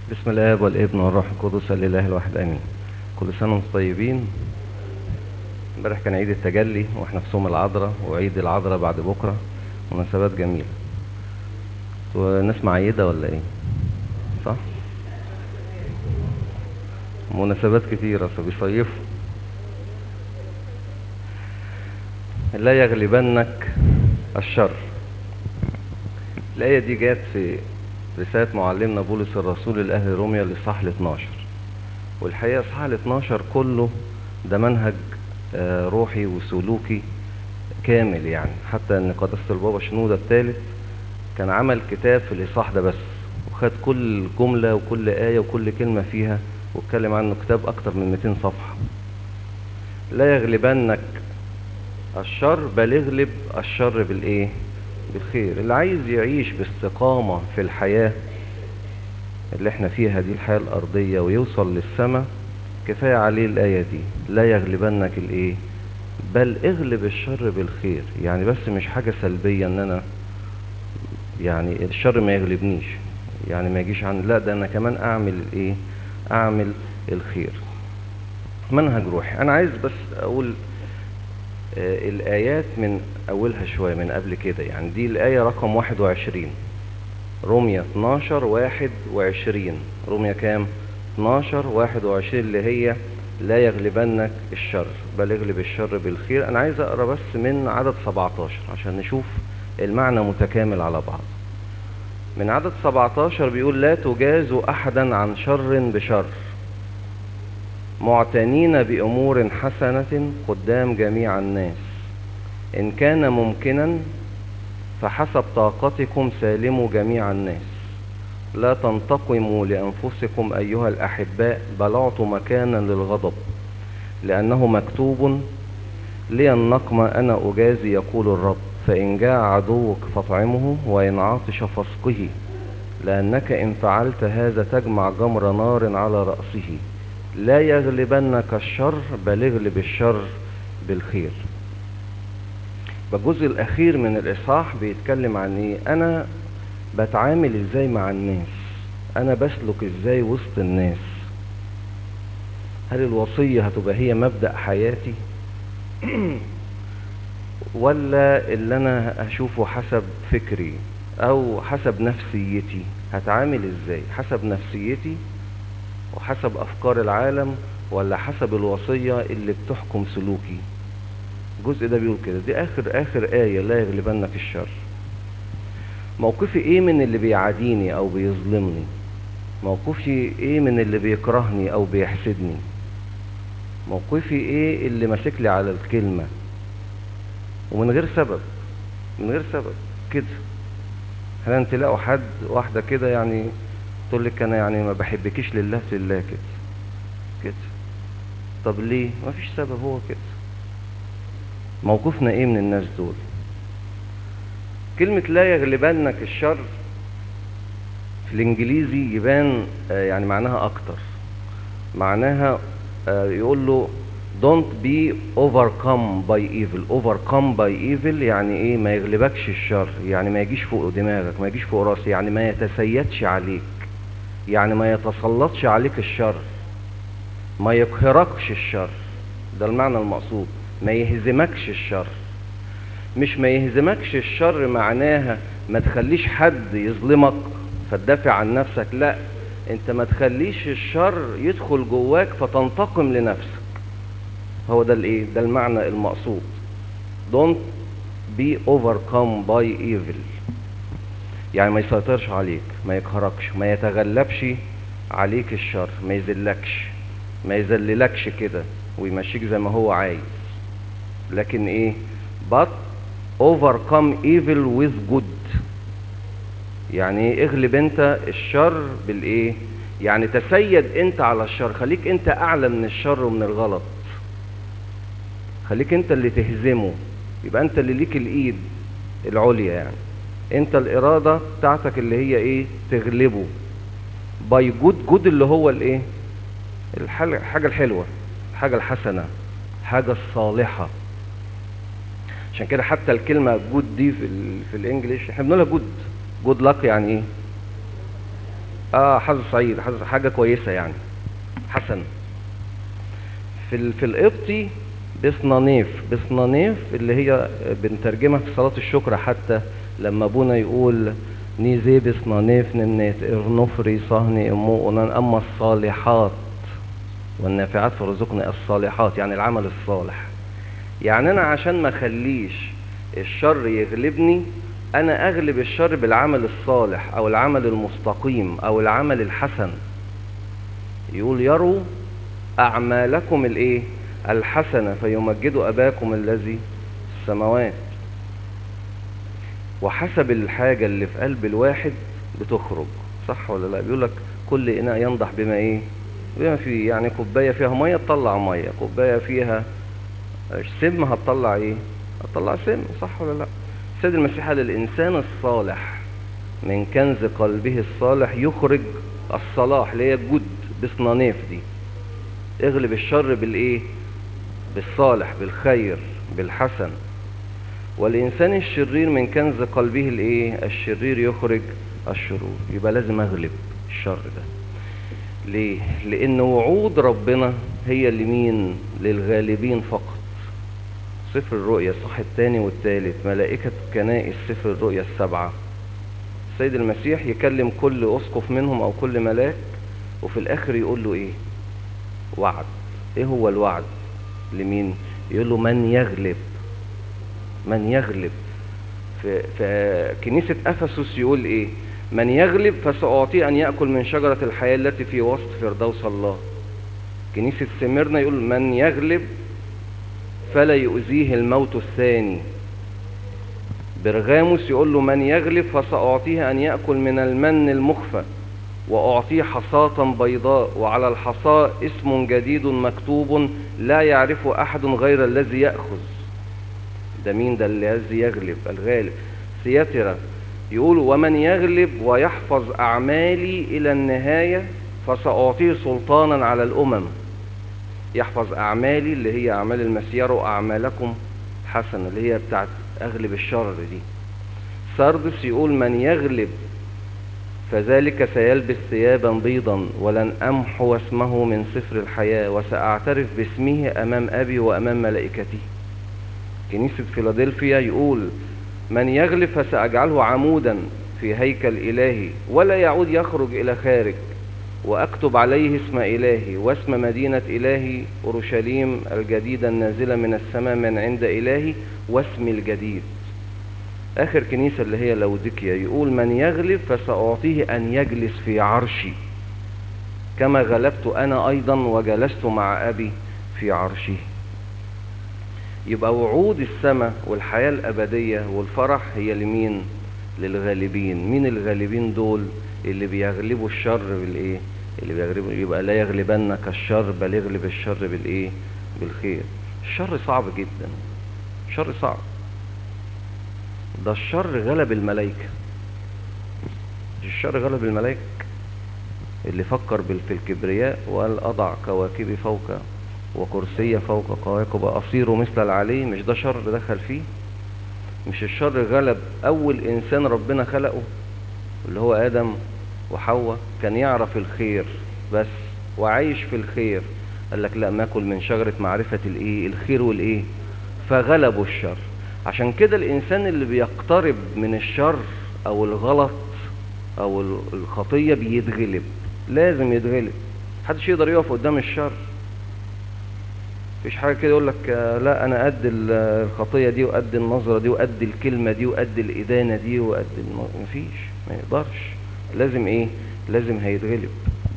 بسم الاب والابن والروح القدس الاله الواحد امين كل سنه وانتم طيبين امبارح كان عيد التجلي واحنا في صوم العذراء وعيد العذراء بعد بكره مناسبات جميله وناس معيده ولا ايه صح مناسبات كتيرة فبيصيفوا لا يغلبنك الشر الآية دي جات في رسالة معلمنا بولس الرسول لأهل روميا للصح ال 12 والحقيقة الصح ال 12 كله ده منهج آه، روحي وسلوكي كامل يعني حتى ان قداسة البابا شنودة الثالث كان عمل كتاب في الإصحاح ده بس وخد كل جملة وكل آية وكل كلمة فيها واتكلم عنه كتاب أكتر من 200 صفحة لا يغلبنك الشر بل اغلب الشر بالإيه؟ بالخير اللي عايز يعيش باستقامة في الحياة اللي احنا فيها دي الحياة الأرضية ويوصل للسماء كفاية عليه الآية دي لا يغلبنك الإيه؟ بل اغلب الشر بالخير يعني بس مش حاجة سلبية ان انا يعني الشر ما يغلبنيش يعني ما يجيش عن لا ده انا كمان اعمل ايه اعمل الخير منهج روحي انا عايز بس اقول آه الايات من اولها شوية من قبل كده يعني دي الاية رقم 21 روميا 12 21 روميا كام 12 21 اللي هي لا يغلبنك الشر بل اغلب الشر بالخير انا عايز اقرا بس من عدد 17 عشان نشوف المعنى متكامل على بعض من عدد 17 بيقول لا تجازوا احدا عن شر بشر معتنين بامور حسنه قدام جميع الناس ان كان ممكنا فحسب طاقتكم سالموا جميع الناس لا تنتقموا لانفسكم ايها الاحباء بل اعطوا مكانا للغضب لانه مكتوب لي النقم انا اجازي يقول الرب فإن جاء عدوك فاطعمه وإن عطش فاسقه لأنك إن فعلت هذا تجمع جمر نار على رأسه لا يغلبنك الشر بل اغلب الشر بالخير الجزء الأخير من الإصحاح بيتكلم عن إيه أنا بتعامل إزاي مع الناس أنا بسلك إزاي وسط الناس هل الوصية هتبقى هي مبدأ حياتي ولا اللي انا اشوفه حسب فكري او حسب نفسيتي هتعامل ازاي حسب نفسيتي وحسب افكار العالم ولا حسب الوصية اللي بتحكم سلوكي الجزء ده بيقول كده دي اخر اخر آية لا يغلبنك الشر موقفي ايه من اللي بيعاديني او بيظلمني موقفي ايه من اللي بيكرهني او بيحسدني موقفي ايه اللي ماسك لي على الكلمه ومن غير سبب من غير سبب كده احيانا تلاقوا حد واحده كده يعني تقول لك انا يعني ما بحبكيش لله في الله كده كده طب ليه ما فيش سبب هو كده موقفنا ايه من الناس دول كلمة لا يغلبنك الشر في الانجليزي يبان يعني معناها اكتر معناها يقول له don't be overcome by evil overcome by evil يعني ايه ما يغلبكش الشر يعني ما يجيش فوق دماغك ما يجيش فوق راسي يعني ما يتسيدش عليك يعني ما يتسلطش عليك الشر ما يقهركش الشر ده المعنى المقصود ما يهزمكش الشر مش ما يهزمكش الشر معناها ما تخليش حد يظلمك فتدافع عن نفسك لا انت ما تخليش الشر يدخل جواك فتنتقم لنفسك هو ده الايه ده المعنى المقصود don't be overcome by evil يعني ما يسيطرش عليك ما يقهركش ما يتغلبش عليك الشر ما يذلكش ما يذللكش كده ويمشيك زي ما هو عايز لكن ايه but overcome evil with good يعني ايه اغلب انت الشر بالايه يعني تسيد انت على الشر خليك انت اعلى من الشر ومن الغلط خليك انت اللي تهزمه يبقى انت اللي ليك الايد العليا يعني انت الاراده بتاعتك اللي هي ايه تغلبه باي جود جود اللي هو الايه الحاجه الحلوه الحاجه الحسنه الحاجه الصالحه عشان كده حتى الكلمه جود دي في, ال في الانجليش احنا بنقولها جود جود لك يعني ايه اه حظ سعيد حظ حاجة كويسة يعني حسن في ال... في القبطي بصنانيف بصنانيف اللي هي بنترجمها في صلاة الشكر حتى لما ابونا يقول نيزي بصنانيف نمنات ارنفري صهني امو اما الصالحات والنافعات فرزقنا الصالحات يعني العمل الصالح يعني انا عشان ما اخليش الشر يغلبني انا اغلب الشر بالعمل الصالح او العمل المستقيم او العمل الحسن يقول يروا اعمالكم الايه الحسنه فيمجدوا اباكم الذي في السماوات وحسب الحاجه اللي في قلب الواحد بتخرج صح ولا لا بيقول لك كل اناء ينضح بما ايه بما فيه يعني كوبايه فيها ميه تطلع ميه كوبايه فيها سم هتطلع ايه هتطلع سم صح ولا لا السيد المسيح قال الانسان الصالح من كنز قلبه الصالح يخرج الصلاح اللي هي الجد بصنانيف دي اغلب الشر بالايه بالصالح بالخير بالحسن والانسان الشرير من كنز قلبه الايه الشرير يخرج الشرور يبقى لازم اغلب الشر ده ليه لان وعود ربنا هي لمين للغالبين فقط سفر الرؤيا الصح الثاني والثالث ملائكة كنائس سفر الرؤيا السبعة السيد المسيح يكلم كل أسقف منهم أو كل ملاك وفي الآخر يقول له إيه وعد إيه هو الوعد لمين يقول له من يغلب من يغلب في, في كنيسة أفسس يقول إيه من يغلب فسأعطيه أن يأكل من شجرة الحياة التي في وسط فردوس الله كنيسة سميرنا يقول من يغلب فلا يؤذيه الموت الثاني برغاموس يقول له من يغلب فسأعطيه أن يأكل من المن المخفى وأعطيه حصاة بيضاء وعلى الحصاة اسم جديد مكتوب لا يعرف أحد غير الذي يأخذ ده مين ده الذي يغلب الغالب سياترة يقول ومن يغلب ويحفظ أعمالي إلى النهاية فسأعطيه سلطانا على الأمم يحفظ أعمالي اللي هي أعمال المسير وأعمالكم حسنة اللي هي بتاعت أغلب الشر دي سردس يقول من يغلب فذلك سيلبس ثيابا بيضا ولن أمحو اسمه من سفر الحياة وسأعترف باسمه أمام أبي وأمام ملائكته كنيسة فيلادلفيا يقول من يغلب فسأجعله عمودا في هيكل إلهي ولا يعود يخرج إلى خارج وأكتب عليه اسم إلهي واسم مدينة إلهي أورشليم الجديدة النازلة من السماء من عند إلهي واسم الجديد آخر كنيسة اللي هي لوديكيا يقول من يغلب فسأعطيه أن يجلس في عرشي كما غلبت أنا أيضا وجلست مع أبي في عرشه يبقى وعود السماء والحياة الأبدية والفرح هي لمين للغالبين مين الغالبين دول اللي بيغلبوا الشر بالايه اللي بيغلبوا يبقى لا يغلبنك الشر بل يغلب الشر بالايه بالخير الشر صعب جدا الشر صعب ده الشر غلب الملائكة الشر غلب الملائكة اللي فكر في الكبرياء وقال أضع كواكبي فوق وكرسي فوق كواكب أصير مثل العلي مش ده شر دخل فيه مش الشر غلب أول إنسان ربنا خلقه اللي هو آدم وحواء كان يعرف الخير بس وعايش في الخير قال لك لا ماكل من شجرة معرفة الايه الخير والايه فغلبوا الشر عشان كده الانسان اللي بيقترب من الشر او الغلط او الخطية بيتغلب لازم يتغلب محدش يقدر يقف قدام الشر مفيش حاجة كده يقول لك لا انا قد الخطية دي وقد النظرة دي وقد الكلمة دي وقد الادانة دي وقد الم... مفيش ما يقدرش لازم ايه لازم هيتغلب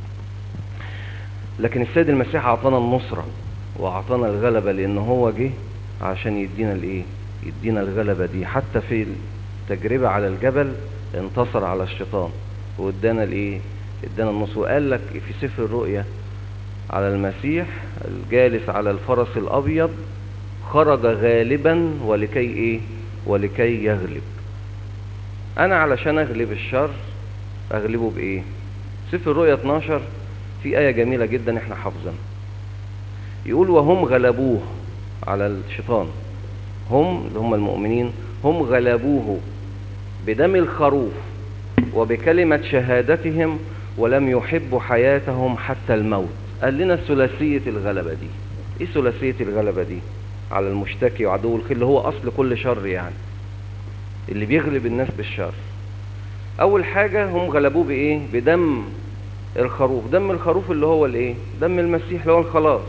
لكن السيد المسيح اعطانا النصرة واعطانا الغلبة لان هو جه عشان يدينا الايه يدينا الغلبة دي حتى في التجربة على الجبل انتصر على الشيطان وادانا الايه ادانا النصر وقال لك في سفر الرؤيا على المسيح الجالس على الفرس الابيض خرج غالبا ولكي ايه ولكي يغلب انا علشان اغلب الشر اغلبه بايه سفر الرؤيا 12 في آية جميلة جدا احنا حافظينها يقول وهم غلبوه على الشيطان هم اللي هم المؤمنين هم غلبوه بدم الخروف وبكلمة شهادتهم ولم يحبوا حياتهم حتى الموت قال لنا ثلاثية الغلبة دي ايه ثلاثية الغلبة دي على المشتكي وعدو الخير اللي هو اصل كل شر يعني اللي بيغلب الناس بالشر اول حاجة هم غلبوه بايه بدم الخروف دم الخروف اللي هو الايه دم المسيح اللي هو الخلاص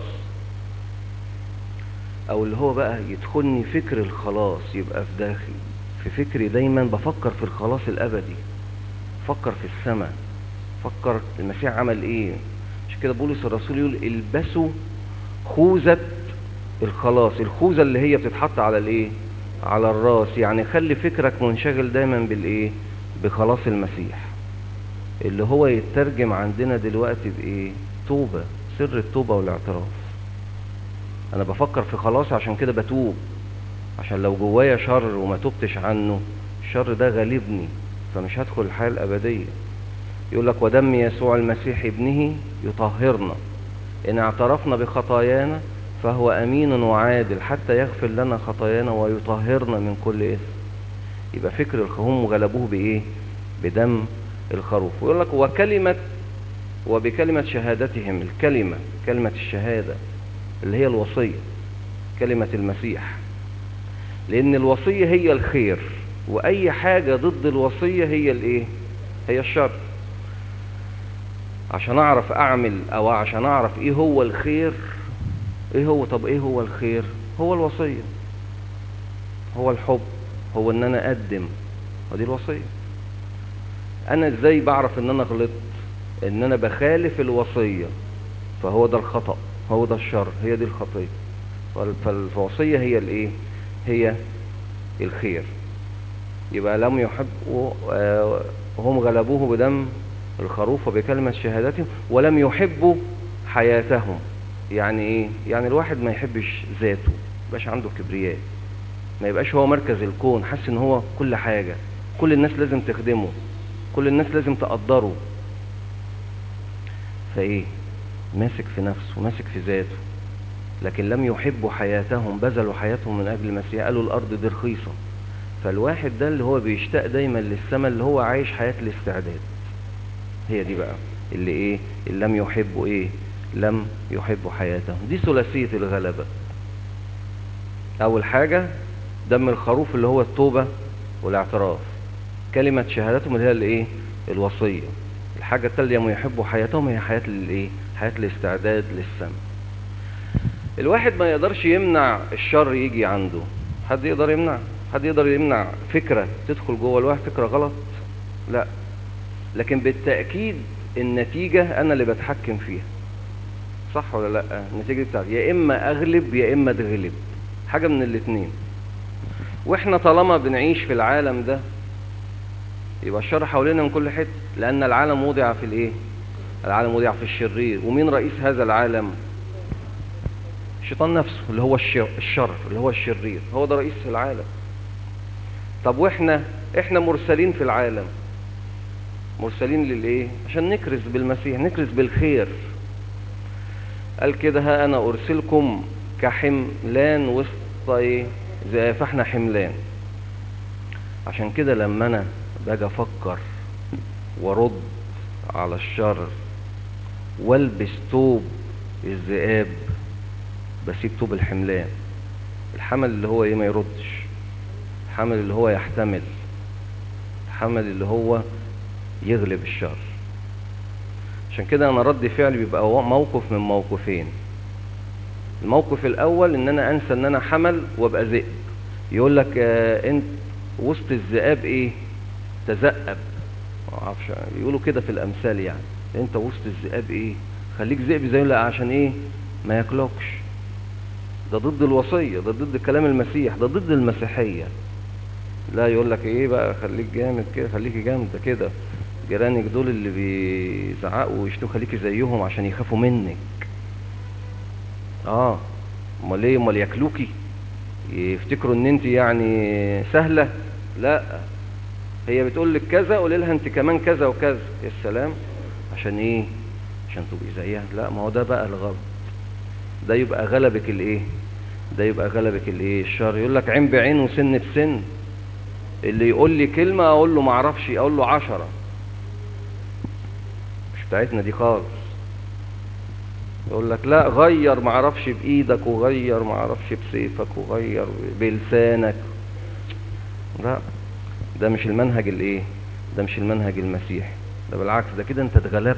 او اللي هو بقى يدخلني فكر الخلاص يبقى في داخلي في فكري دايما بفكر في الخلاص الابدي فكر في السماء فكر المسيح عمل ايه عشان كده بولس الرسول يقول البسوا خوذة الخلاص الخوذة اللي هي بتتحط على الايه على الراس يعني خلي فكرك منشغل دايما بالايه بخلاص المسيح اللي هو يترجم عندنا دلوقتي بايه توبة سر التوبة والاعتراف انا بفكر في خلاص عشان كده بتوب عشان لو جوايا شر وما تبتش عنه الشر ده غالبني فمش هدخل الحياة الأبدية يقول لك ودم يسوع المسيح ابنه يطهرنا إن اعترفنا بخطايانا فهو أمين وعادل حتى يغفر لنا خطايانا ويطهرنا من كل إثم يبقى فكر الخهم غلبوه بإيه بدم الخروف ويقول لك وكلمة وبكلمة شهادتهم الكلمة كلمة الشهادة اللي هي الوصية كلمة المسيح لأن الوصية هي الخير وأي حاجة ضد الوصية هي الإيه هي الشر عشان أعرف أعمل أو عشان أعرف إيه هو الخير إيه هو طب إيه هو الخير هو الوصية هو الحب هو إن أنا أقدم ودي الوصية أنا إزاي بعرف إن أنا غلطت إن أنا بخالف الوصية فهو ده الخطأ هو ده الشر هي دي الخطية فالوصية هي الإيه هي الخير يبقى لم يحبوا هم غلبوه بدم الخروف وبكلمة شهادتهم ولم يحبوا حياتهم يعني ايه يعني الواحد ما يحبش ذاته يبقاش عنده كبرياء ما يبقاش هو مركز الكون حاسس ان هو كل حاجة كل الناس لازم تخدمه كل الناس لازم تقدره فايه ماسك في نفسه ماسك في ذاته لكن لم يحبوا حياتهم بذلوا حياتهم من اجل المسيح قالوا الارض دي رخيصه فالواحد ده اللي هو بيشتاق دايما للسماء اللي هو عايش حياه الاستعداد هي دي بقى اللي ايه اللي لم يحبوا ايه لم يحبوا حياتهم دي ثلاثيه الغلبه اول حاجه دم الخروف اللي هو التوبه والاعتراف كلمه شهادتهم اللي هي الايه الوصيه الحاجه الثالثه لم يحبوا حياتهم هي حياه الايه حياه الاستعداد للسماء الواحد ما يقدرش يمنع الشر يجي عنده حد يقدر يمنع حد يقدر يمنع فكرة تدخل جوه الواحد فكرة غلط لا لكن بالتأكيد النتيجة أنا اللي بتحكم فيها صح ولا لا النتيجة بتاعتي يا إما أغلب يا إما أتغلب حاجة من الاتنين وإحنا طالما بنعيش في العالم ده يبقى الشر حوالينا من كل حتة لأن العالم وضع في الإيه العالم وضع في الشرير ومين رئيس هذا العالم الشيطان نفسه اللي هو الشر, الشر اللي هو الشرير هو ده رئيس العالم طب واحنا احنا مرسلين في العالم مرسلين للايه عشان نكرز بالمسيح نكرز بالخير قال كده ها انا ارسلكم كحملان وسط ايه زي فاحنا حملان عشان كده لما انا باجي افكر وارد على الشر والبس توب الذئاب بسيب توب الحملان الحمل اللي هو ايه ما يردش الحمل اللي هو يحتمل الحمل اللي هو يغلب الشر عشان كده انا رد فعلي بيبقى موقف من موقفين الموقف الاول ان انا انسى ان انا حمل وابقى ذئب يقول لك آه انت وسط الذئاب ايه تذئب ما اعرفش يقولوا كده في الامثال يعني انت وسط الذئاب ايه خليك ذئب زي لا عشان ايه ما ياكلوكش ده ضد الوصيه ده ضد كلام المسيح ده ضد المسيحيه لا يقول لك ايه بقى خليك جامد كده خليكي جامده كده جيرانك دول اللي بيزعقوا ويشتوا خليكي زيهم عشان يخافوا منك اه امال ايه امال ياكلوكي يفتكروا ان انت يعني سهله لا هي بتقول لك كذا قولي لها انت كمان كذا وكذا يا سلام عشان ايه عشان تبقي زيها لا ما هو ده بقى الغلط ده يبقى غلبك الايه ده يبقى غلبك الايه الشر يقول لك عين بعين وسن بسن اللي يقول لي كلمة اقول له معرفش اقول له عشرة مش بتاعتنا دي خالص يقول لك لا غير معرفش بايدك وغير معرفش بسيفك وغير بلسانك لا ده مش المنهج الايه ده مش المنهج المسيحي ده بالعكس ده كده انت اتغلبت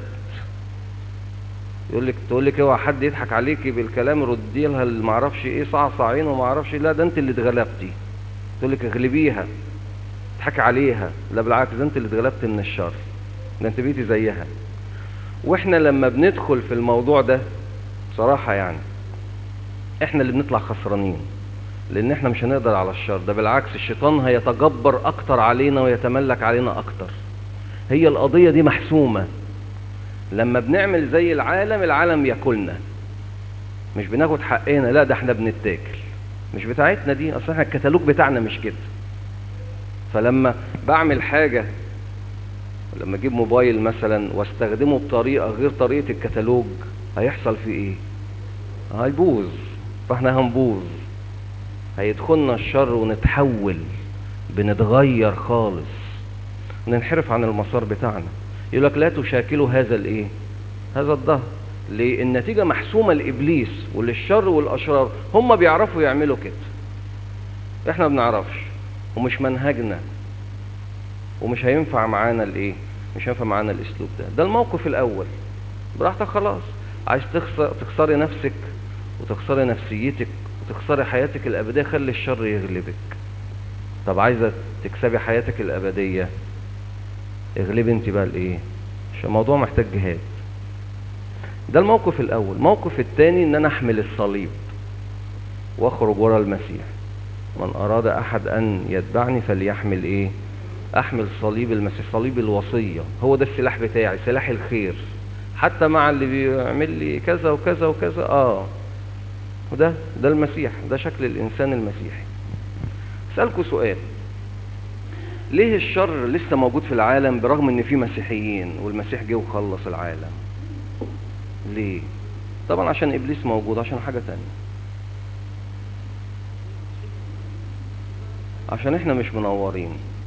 يقول لك تقول لك اوعى حد يضحك عليكي بالكلام ردي لها اللي معرفش ايه صعصعين وما اعرفش لا ده انت اللي اتغلبتي تقول لك اغلبيها تضحك عليها لا بالعكس ده انت اللي اتغلبت من الشر ده انت بقيتي زيها واحنا لما بندخل في الموضوع ده بصراحة يعني احنا اللي بنطلع خسرانين لان احنا مش هنقدر على الشر ده بالعكس الشيطان هيتجبر اكتر علينا ويتملك علينا اكتر هي القضية دي محسومة لما بنعمل زي العالم العالم ياكلنا مش بناخد حقنا لا ده احنا بنتاكل مش بتاعتنا دي اصل احنا الكتالوج بتاعنا مش كده فلما بعمل حاجة لما اجيب موبايل مثلا واستخدمه بطريقة غير طريقة الكتالوج هيحصل فيه ايه هيبوظ فاحنا هنبوظ هيدخلنا الشر ونتحول بنتغير خالص ننحرف عن المسار بتاعنا يقول لك لا تشاكلوا هذا الايه هذا الظهر ليه النتيجة محسومة لإبليس وللشر والأشرار هم بيعرفوا يعملوا كده احنا ما بنعرفش ومش منهجنا ومش هينفع معانا الايه مش هينفع معانا الاسلوب ده ده الموقف الاول براحتك خلاص عايز تخسر تخسري نفسك وتخسري نفسيتك وتخسري حياتك الابديه خلي الشر يغلبك طب عايزه تكسبي حياتك الابديه اغلبي انت بقى الايه عشان الموضوع محتاج جهاد ده الموقف الاول الموقف الثاني ان انا احمل الصليب واخرج ورا المسيح من اراد احد ان يتبعني فليحمل ايه احمل صليب المسيح صليب الوصيه هو ده السلاح بتاعي سلاح الخير حتى مع اللي بيعمل لي كذا وكذا وكذا اه وده ده المسيح ده شكل الانسان المسيحي اسالكوا سؤال ليه الشر لسه موجود في العالم برغم ان في مسيحيين والمسيح جه وخلص العالم ليه طبعا عشان ابليس موجود عشان حاجه تانية عشان احنا مش منورين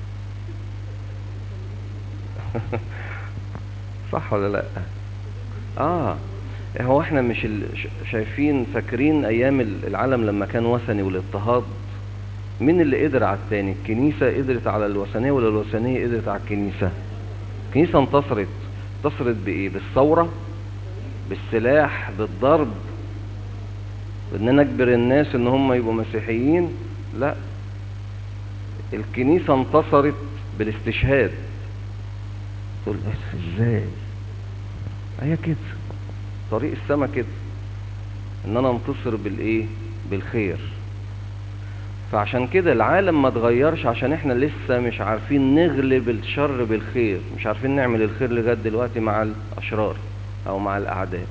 صح ولا لا اه هو احنا مش ال... شايفين فاكرين ايام العالم لما كان وثني والاضطهاد مين اللي قدر على التاني الكنيسة قدرت على الوثنية ولا الوثنية قدرت على الكنيسة الكنيسة انتصرت انتصرت بايه بالثورة بالسلاح بالضرب بان انا اجبر الناس ان هم يبقوا مسيحيين لا الكنيسة انتصرت بالاستشهاد تقول ازاي هي كده طريق السما كده ان انا انتصر بالايه بالخير فعشان كده العالم ما اتغيرش عشان احنا لسه مش عارفين نغلب الشر بالخير مش عارفين نعمل الخير لغايه دلوقتي مع الاشرار او مع الاعداء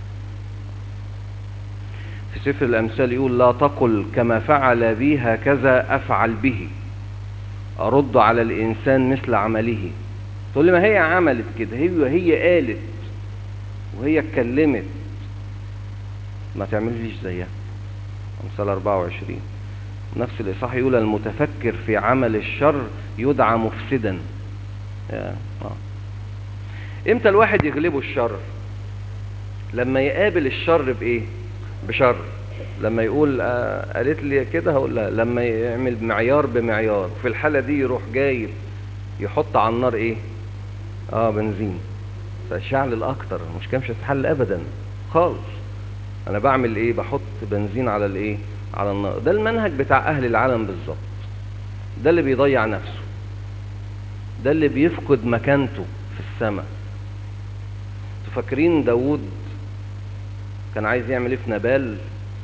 في سفر الامثال يقول لا تقل كما فعل بي هكذا افعل به ارد على الانسان مثل عمله تقول لي ما هي عملت كده هي وهي قالت وهي اتكلمت ما تعمليش زيها امثال 24 نفس الاصحاح يقول المتفكر في عمل الشر يدعى مفسدا آه. امتى الواحد يغلبه الشر لما يقابل الشر بايه بشر لما يقول آه قالت لي كده هقول لها لما يعمل معيار بمعيار في الحاله دي يروح جايب يحط على النار ايه اه بنزين فالشعل الاكتر مش كان مش هتتحل ابدا خالص انا بعمل ايه بحط بنزين على الايه على النار ده المنهج بتاع اهل العالم بالظبط ده اللي بيضيع نفسه ده اللي بيفقد مكانته في السماء فاكرين داوود كان عايز يعمل ايه في نبال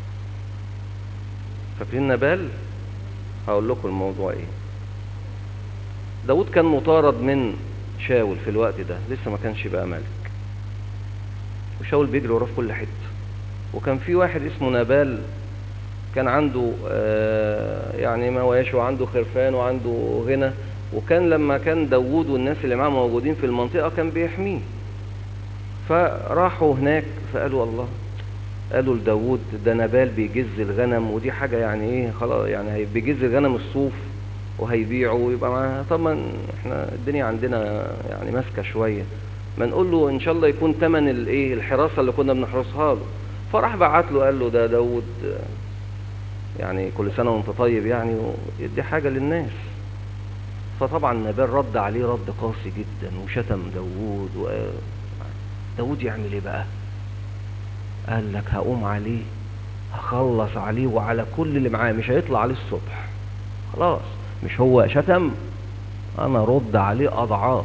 فاكرين نبال هقول لكم الموضوع ايه داوود كان مطارد من شاول في الوقت ده لسه ما كانش بقى ملك وشاول بيجري وراه في كل حته وكان في واحد اسمه نبال كان عنده آه يعني مواشي وعنده خرفان وعنده غنى وكان لما كان داوود والناس اللي معاه موجودين في المنطقه كان بيحميه فراحوا هناك فقالوا الله قالوا لداوود ده نبال بيجز الغنم ودي حاجه يعني ايه خلاص يعني بيجز الغنم الصوف وهيبيعوا ويبقى معاه طبعا احنا الدنيا عندنا يعني ماسكه شويه ما نقول له ان شاء الله يكون تمن الايه الحراسه اللي كنا بنحرسها له فراح بعت له قال له ده داود يعني كل سنه وانت طيب يعني ويدي حاجه للناس فطبعا نبال رد عليه رد قاسي جدا وشتم داود و... داود يعمل ايه بقى قال لك هقوم عليه هخلص عليه وعلى كل اللي معاه مش هيطلع عليه الصبح خلاص مش هو شتم انا رد عليه اضعاف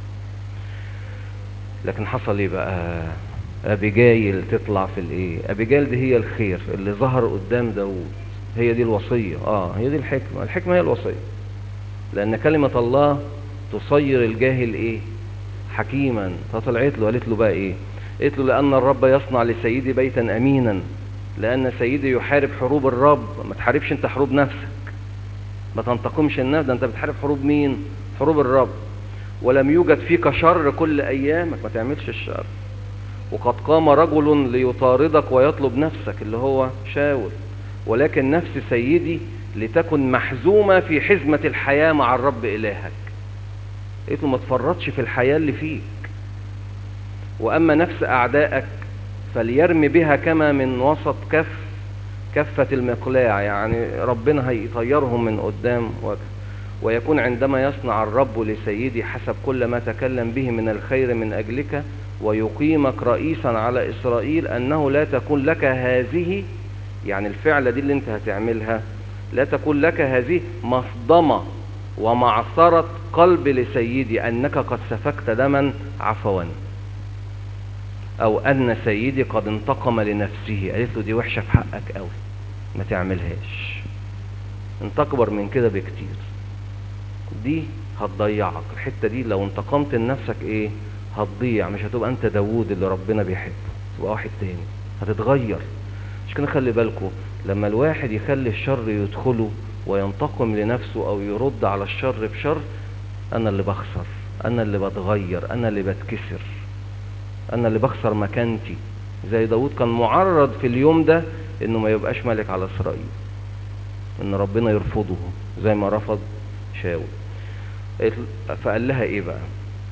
لكن حصل ايه بقى ابيجايل تطلع في الايه ابيجايل دي هي الخير اللي ظهر قدام داود هي دي الوصية اه هي دي الحكمة الحكمة هي الوصية لان كلمة الله تصير الجاهل ايه حكيما فطلعت له قالت له بقى ايه قالت له لان الرب يصنع لسيدي بيتا امينا لان سيدي يحارب حروب الرب ما تحاربش انت حروب نفسك ما تنتقمش النفس ده انت بتحارب حروب مين حروب الرب ولم يوجد فيك شر كل ايامك ما تعملش الشر وقد قام رجل ليطاردك ويطلب نفسك اللي هو شاول ولكن نفس سيدي لتكن محزومة في حزمة الحياة مع الرب إلهك قلت له ما تفرطش في الحياة اللي فيك وأما نفس أعدائك فليرمي بها كما من وسط كف كفة المقلاع يعني ربنا هيطيرهم من قدام وجه ويكون عندما يصنع الرب لسيدي حسب كل ما تكلم به من الخير من أجلك ويقيمك رئيسا على إسرائيل أنه لا تكون لك هذه يعني الفعلة دي اللي انت هتعملها لا تكون لك هذه مصدمة ومعصرة قلب لسيدي أنك قد سفكت دما عفوا أو أن سيدي قد انتقم لنفسه قالت له دي وحشة في حقك قوي ما تعملهاش انت أكبر من كده بكتير دي هتضيعك الحتة دي لو انتقمت لنفسك ايه هتضيع مش هتبقى انت داوود اللي ربنا بيحبه تبقى واحد تاني هتتغير مش كده خلي بالكم لما الواحد يخلي الشر يدخله وينتقم لنفسه او يرد على الشر بشر انا اللي بخسر انا اللي بتغير انا اللي بتكسر انا اللي بخسر مكانتي زي داود كان معرض في اليوم ده انه ما يبقاش ملك على اسرائيل ان ربنا يرفضه زي ما رفض شاول فقال لها ايه بقى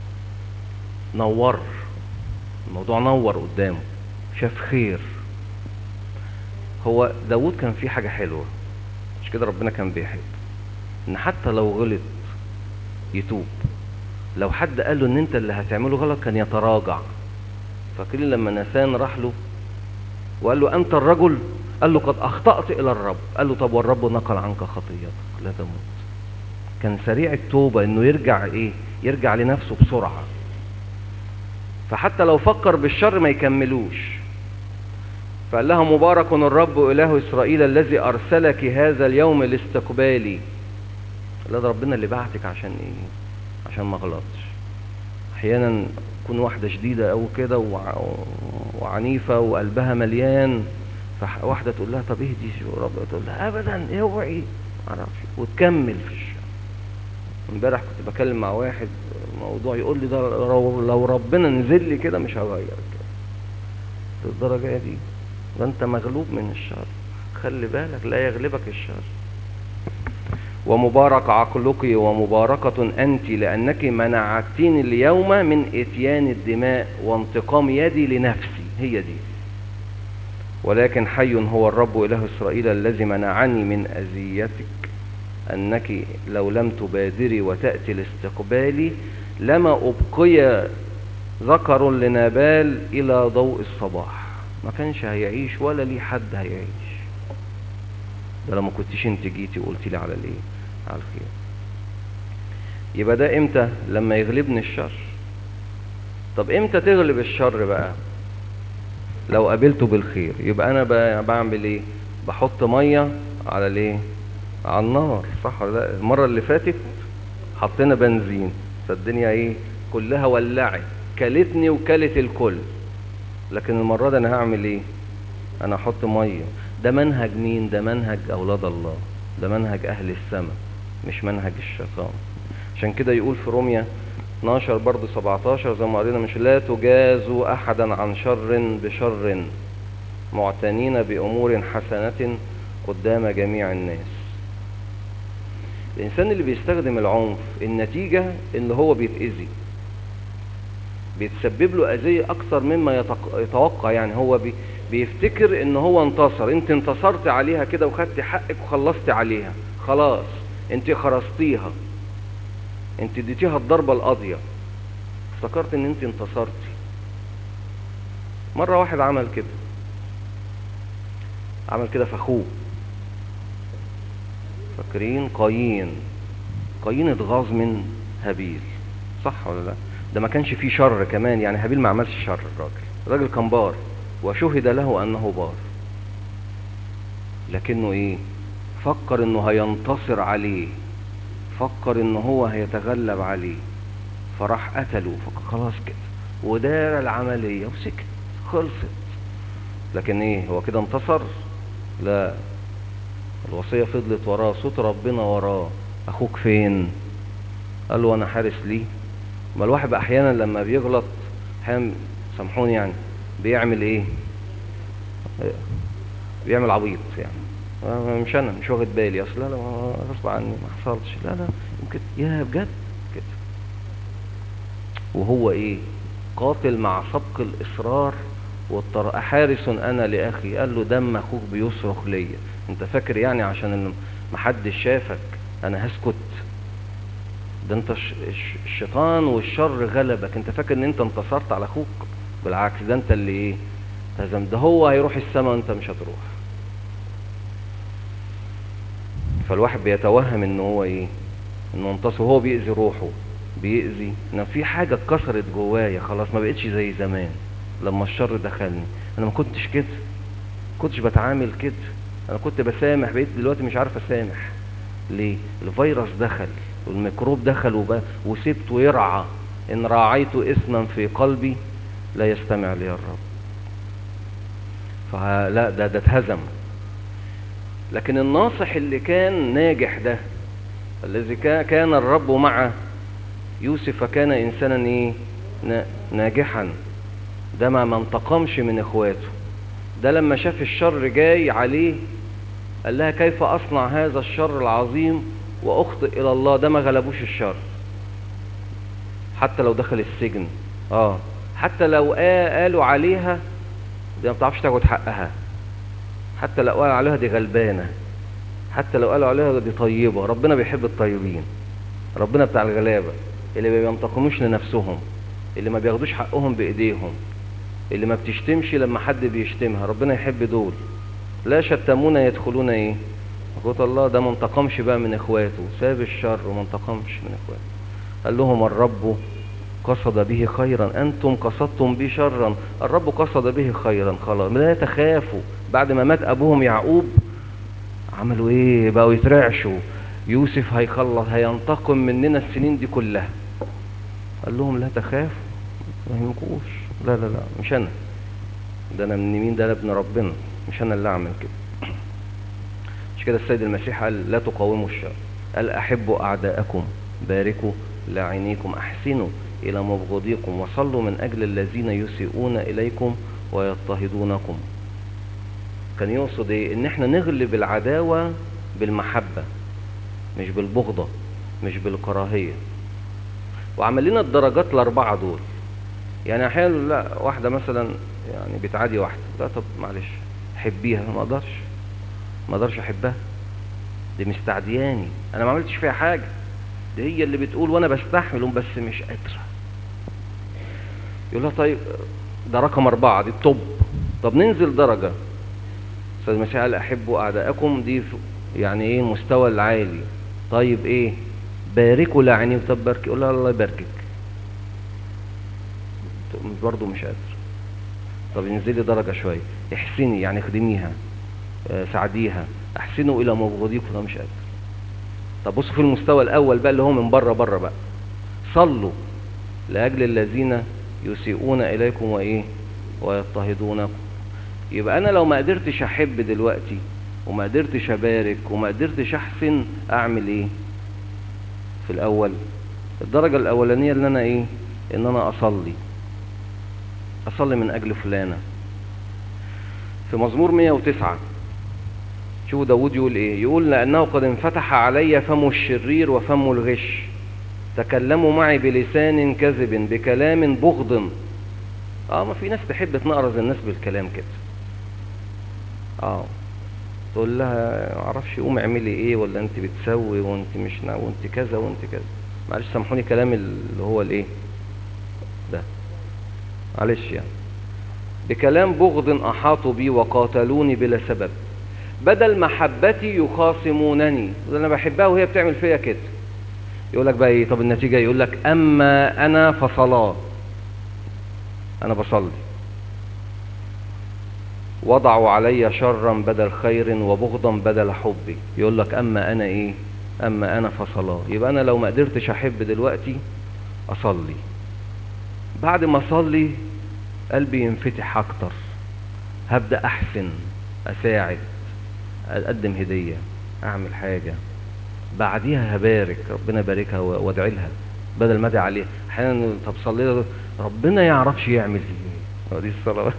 نور الموضوع نور قدامه شاف خير هو داود كان فيه حاجة حلوة مش كده ربنا كان بيحب ان حتى لو غلط يتوب لو حد قال له ان انت اللي هتعمله غلط كان يتراجع فاكرين لما نسان راح له وقال له انت الرجل قال له قد اخطأت الى الرب قال له طب والرب نقل عنك خطيتك لا تموت كان سريع التوبة انه يرجع ايه يرجع لنفسه بسرعة فحتى لو فكر بالشر ما يكملوش فقال لها مبارك الرب إله إسرائيل الذي أرسلك هذا اليوم لاستقبالي لا ده ربنا اللي بعتك عشان إيه عشان ما غلطش أحيانا تكون واحدة شديدة أو كده وع... وعنيفة وقلبها مليان فواحدة تقول لها طب اهدي شو رب تقول لها أبدا اوعي معرفش وتكمل في الشر امبارح كنت بكلم مع واحد موضوع يقول لي ده لو ربنا نزل لي كده مش هغير كده الدرجة دي ده انت مغلوب من الشر خلي بالك لا يغلبك الشر ومبارك عقلك ومباركة أنت لأنك منعتني اليوم من إتيان الدماء وانتقام يدي لنفسي هي دي ولكن حي هو الرب إله إسرائيل الذي منعني من أذيتك أنك لو لم تبادري وتأتي لاستقبالي لما أبقي ذكر لنابال إلى ضوء الصباح ما كانش هيعيش ولا ليه حد هيعيش ده لما كنتش انت جيتي وقلت لي على الايه على الخير يبقى ده امتى لما يغلبني الشر طب امتى تغلب الشر بقى لو قابلته بالخير يبقى انا بعمل ايه بحط ميه على الايه على النار صح ولا لا المره اللي فاتت حطينا بنزين فالدنيا ايه كلها ولعت كلتني وكلت الكل لكن المرة دي انا هعمل ايه انا احط مية ده منهج مين ده منهج اولاد الله ده منهج اهل السماء مش منهج الشيطان عشان كده يقول في روميا 12 برضه 17 زي ما قرينا مش لا تجازوا احدا عن شر بشر معتنين بامور حسنة قدام جميع الناس الانسان اللي بيستخدم العنف النتيجة ان هو بيتأذي بيتسبب له اذيه اكثر مما يتق- يتوقع يعني هو بي بيفتكر ان هو انتصر انت انتصرت عليها كده وخدت حقك وخلصت عليها خلاص انت خرستيها انت اديتيها الضربه القاضيه افتكرت ان انت انتصرتي مره واحد عمل كده عمل كده في اخوه فاكرين قايين قايين اتغاظ من هابيل صح ولا لا ده ما كانش فيه شر كمان يعني هابيل ما عملش شر الراجل الراجل كان بار وشهد له انه بار لكنه ايه فكر انه هينتصر عليه فكر ان هو هيتغلب عليه فراح قتله فخلاص كده ودار العملية وسكت خلصت لكن ايه هو كده انتصر لا الوصية فضلت وراه صوت ربنا وراه اخوك فين قال له انا حارس ليه ما الواحد احيانا لما بيغلط احيانا سامحوني يعني بيعمل ايه بيعمل عبيط يعني آه، مش انا مش واخد بالي اصل لا لا ما- غصب عني ما حصلش لا لا يمكن يا بجد كده وهو ايه قاتل مع سبق الاصرار والطر حارس انا لاخي قال له دم اخوك بيصرخ ليا انت فاكر يعني عشان إن محدش شافك انا هسكت ده انت الش- الش- الشيطان والشر غلبك انت فاكر ان انت انتصرت على اخوك بالعكس ده انت اللي ايه هزم ده هو هيروح السماء وانت مش هتروح فالواحد بيتوهم ان هو ايه انه انتصر وهو بيأذي روحه بيأذي ان في حاجة اتكسرت جوايا خلاص ما بقتش زي زمان لما الشر دخلني انا ما كنتش كده كنتش بتعامل كده انا كنت بسامح بقيت دلوقتي مش عارف اسامح ليه الفيروس دخل والميكروب دخل وب... وسبته يرعى ان راعيت اثما في قلبي لا يستمع لي الرب فلا ده ده اتهزم لكن الناصح اللي كان ناجح ده الذي كا- كان الرب مع يوسف فكان انسانا ايه نا- ناجحا ده ما ما انتقمش من اخواته ده لما شاف الشر جاي عليه قال لها كيف اصنع هذا الشر العظيم واخطئ الى الله ده ما غلبوش الشر حتى لو دخل السجن اه حتى لو قا- قالوا عليها دي ما بتعرفش تاخد حقها حتى لو قالوا عليها دي غلبانه حتى لو قالوا عليها دي طيبه ربنا بيحب الطيبين ربنا بتاع الغلابه اللي ما بينتقموش لنفسهم اللي ما بياخدوش حقهم بايديهم اللي ما بتشتمش لما حد بيشتمها ربنا يحب دول لا شتمون يدخلون ايه قلت الله ده ما انتقمش بقى من اخواته ساب الشر وما انتقمش من اخواته قال لهم الرب قصد به خيرا انتم قصدتم به شرا الرب قصد به خيرا خلاص لا تخافوا بعد ما مات ابوهم يعقوب عملوا ايه بقوا يترعشوا يوسف هيخلص هينتقم مننا السنين دي كلها قال لهم لا تخافوا ما يهمكوش لا لا لا مش انا ده انا من مين ده انا ابن ربنا مش انا اللي اعمل كده مش كده السيد المسيح قال لا تقاوموا الشر قال احبوا اعداءكم باركوا لاعينيكم احسنوا الى مبغضيكم وصلوا من اجل الذين يسيئون اليكم ويضطهدونكم كان يقصد ايه ان احنا نغلب العداوة بالمحبة مش بالبغضة مش بالكراهية وعمل لنا الدرجات الاربعة دول يعني احيانا لا واحدة مثلا يعني بتعادي واحدة لا طب معلش حبيها ما اقدرش ما اقدرش احبها دي مستعدياني انا ما عملتش فيها حاجة دي هي اللي بتقول وانا بستحمل بس مش قادرة يقول لها طيب ده رقم اربعة دي الطب طب ننزل درجة استاذ المسيح قال احبوا اعداءكم دي ف- يعني ايه المستوى العالي طيب ايه باركوا لعني طب بارك يقول لها الله يباركك تقوم برضه مش قادر طب انزلي درجة شوية احسني يعني خدميها آه، ساعديها احسنوا الى مبغضيكم ده مش قادر طب بصوا في المستوى الاول بقى اللي هو من بره بره بقى صلوا لاجل الذين يسيئون اليكم وايه ويضطهدونكم يبقى انا لو ما قدرتش احب دلوقتي وما قدرتش ابارك وما قدرتش احسن اعمل ايه في الاول الدرجة الاولانية ان انا ايه ان انا اصلي اصلي من اجل فلانة في مزمور 109 شوفوا داود يقول ايه يقول لانه قد انفتح علي فم الشرير وفم الغش تكلموا معي بلسان كذب بكلام بغض اه ما في ناس تحب تنقرز الناس بالكلام كده اه تقول لها معرفش قومي اعملي ايه ولا انت بتسوي وانت مش نا وانت كذا وانت كذا معلش سامحوني كلام اللي هو الايه ده معلش يعني بكلام بغض احاطوا بي وقاتلوني بلا سبب بدل محبتي يخاصمونني انا بحبها وهي بتعمل فيا كده يقول لك بقى ايه طب النتيجه يقول لك اما انا فصلاه انا بصلي وضعوا علي شرا بدل خير وبغضا بدل حبي يقول لك اما انا ايه اما انا فصلاه يبقى انا لو ما قدرتش احب دلوقتي اصلي بعد ما اصلي قلبي ينفتح اكتر هبدا احسن اساعد اقدم هديه اعمل حاجه بعديها هبارك ربنا يباركها وادعي لها بدل ما ادعي عليها احيانا طب صلي ربنا يعرفش يعمل ايه دي الصلاه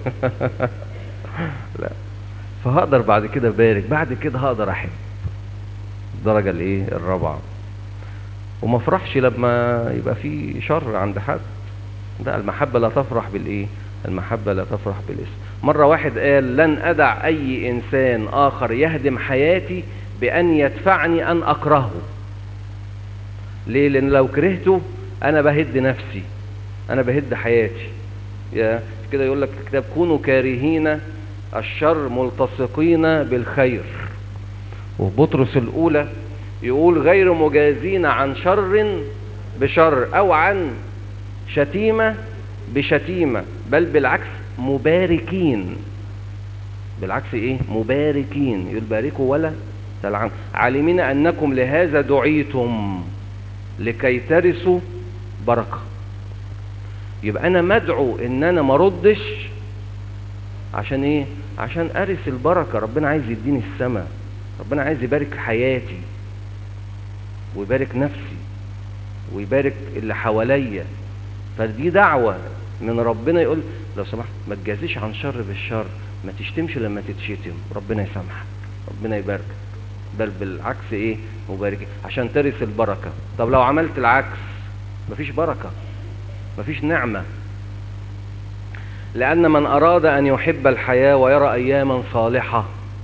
لا فهقدر بعد كده ابارك بعد كده هقدر احب الدرجه الايه الرابعه وما افرحش لما يبقى في شر عند حد ده المحبه لا تفرح بالايه المحبه لا تفرح بالاسم مره واحد قال لن ادع اي انسان اخر يهدم حياتي بان يدفعني ان اكرهه ليه لان لو كرهته انا بهد نفسي انا بهد حياتي يا كده يقول لك الكتاب كونوا كارهين الشر ملتصقين بالخير وفي بطرس الاولى يقول غير مجازين عن شر بشر او عن شتيمه بشتيمه بل بالعكس مباركين بالعكس ايه مباركين يقول باركوا ولا تلعن عالمين انكم لهذا دعيتم لكي ترثوا بركه يبقى انا مدعو ان انا ما ردش عشان ايه عشان ارث البركه ربنا عايز يديني السماء ربنا عايز يبارك حياتي ويبارك نفسي ويبارك اللي حواليا فدي دعوه من ربنا يقول لو سمحت ما تجازيش عن شر بالشر ما تشتمش لما تتشتم ربنا يسامحك ربنا يباركك بل بالعكس ايه مبارك عشان ترث البركه طب لو عملت العكس مفيش بركه مفيش نعمه لأن من أراد أن يحب الحياة ويرى أياما صالحة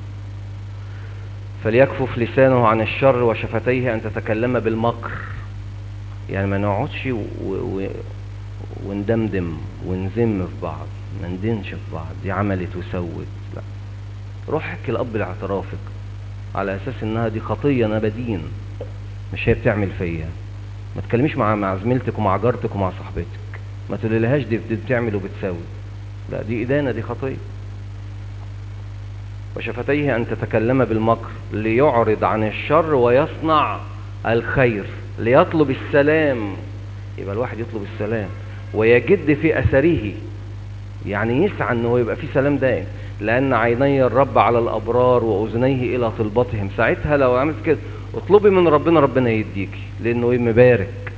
فليكفف لسانه عن الشر وشفتيه أن تتكلم بالمكر يعني ما نقعدش و... و... وندمدم ونذم في بعض ما ندينش في بعض دي عملت وسوت لا روح احكي الأب لاعترافك على أساس إنها دي خطية أنا بدين مش هي بتعمل فيا ما تكلميش مع مع زميلتك ومع جارتك ومع صاحبتك ما تقوليلهاش دي بتعمل وبتساوي لا دي إدانة دي خطية وشفتيه أن تتكلم بالمكر ليعرض عن الشر ويصنع الخير ليطلب السلام يبقى الواحد يطلب السلام ويجد في أثره يعني يسعى أنه يبقى في سلام دائم لأن عيني الرب على الأبرار وأذنيه إلى طلبتهم ساعتها لو عملت كده اطلبي من ربنا ربنا يديكي لأنه مبارك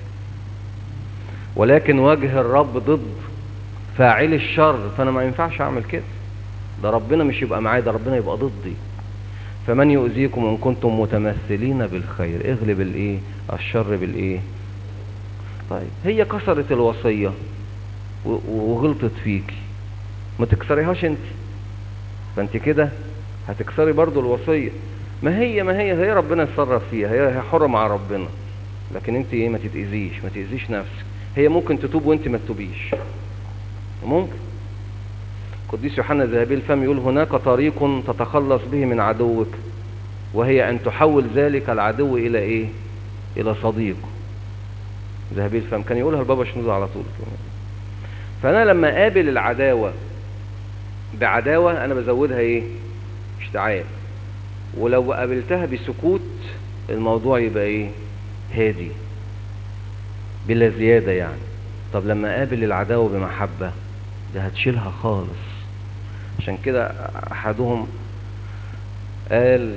ولكن وجه الرب ضد فاعل الشر فانا ما ينفعش اعمل كده ده ربنا مش يبقى معايا ده ربنا يبقى ضدي فمن يؤذيكم ان كنتم متمثلين بالخير اغلب الايه الشر بالايه طيب هي كسرت الوصيه وغلطت فيكي ما تكسريهاش انت فانت كده هتكسري برضو الوصيه ما هي ما هي هي ربنا يتصرف فيها هي هي حره مع ربنا لكن انت ايه ما تتاذيش ما تاذيش نفسك هي ممكن تتوب وانت ما تتوبيش ممكن قديس يوحنا ذهبي الفم يقول هناك طريق تتخلص به من عدوك وهي ان تحول ذلك العدو الى ايه الى صديق ذهبي الفم كان يقولها البابا شنودة على طول فانا لما اقابل العداوة بعداوة انا بزودها ايه اشتعال ولو قابلتها بسكوت الموضوع يبقى ايه هادي بلا زيادة يعني طب لما اقابل العداوة بمحبة ده هتشيلها خالص عشان كده احدهم قال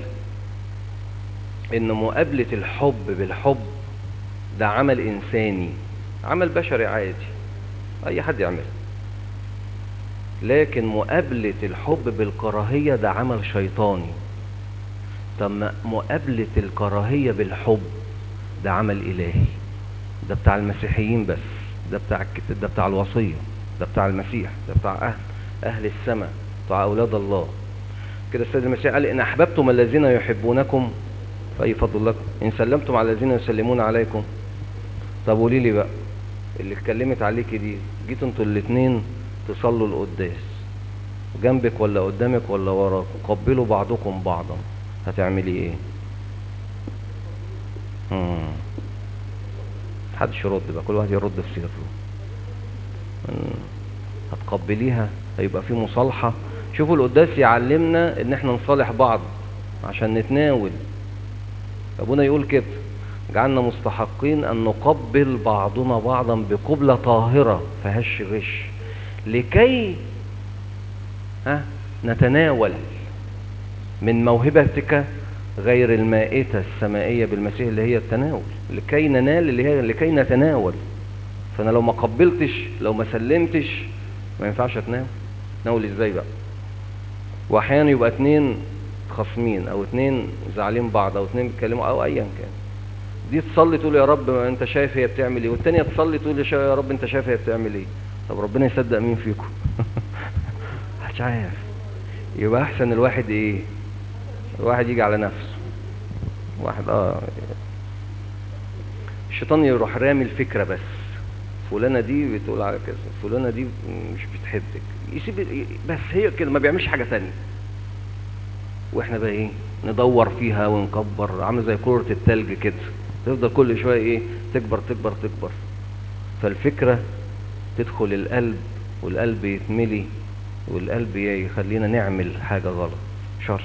ان مقابلة الحب بالحب ده عمل انساني عمل بشري عادي اي حد يعمله لكن مقابلة الحب بالكراهية ده عمل شيطاني طب مقابلة الكراهية بالحب ده عمل الهي ده بتاع المسيحيين بس ده بتاع الك- ده بتاع الوصية ده بتاع المسيح ده بتاع أهل أهل السماء بتاع أولاد الله كده السيد المسيح قال إن أحببتم الذين يحبونكم فأي فضل لكم إن سلمتم على الذين يسلمون عليكم طب قولي لي بقى اللي اتكلمت عليكي دي جيتوا انتوا الاتنين تصلوا القداس جنبك ولا قدامك ولا وراك قبلوا بعضكم بعضا هتعملي ايه مم. محدش يرد بقى كل واحد يرد في سيرته مم. هتقبليها هيبقى في مصالحة شوفوا القداس يعلمنا ان احنا نصالح بعض عشان نتناول ابونا يقول كده جعلنا مستحقين ان نقبل بعضنا بعضا بقبلة طاهرة فيهاش غش لكي ها نتناول من موهبتك غير المائتة السمائية بالمسيح اللي هي التناول لكي ننال اللي هي لكي نتناول فانا لو ما قبلتش لو ما سلمتش ما ينفعش اتناول تناول ازاي بقى واحيانا يبقى اتنين خصمين او اتنين زعلين بعض او اتنين بيتكلموا او ايا كان دي تصلي تقول يا رب انت شايف هي بتعمل ايه والتانية تصلي تقول يا شا- يا رب انت شايف هي بتعمل ايه طب ربنا يصدق مين فيكم مش عارف يبقى احسن الواحد ايه الواحد يجي على نفسه واحد اه الشيطان يروح رامي الفكرة بس فلانة دي بتقول على كذا فلانة دي مش بتحبك يسيب بس هي كده ما بيعملش حاجة تانية واحنا بقى ايه ندور فيها ونكبر عامل زي كرة التلج كده تفضل كل شوية ايه تكبر تكبر تكبر فالفكرة تدخل القلب والقلب يتملي والقلب يخلينا نعمل حاجة غلط شر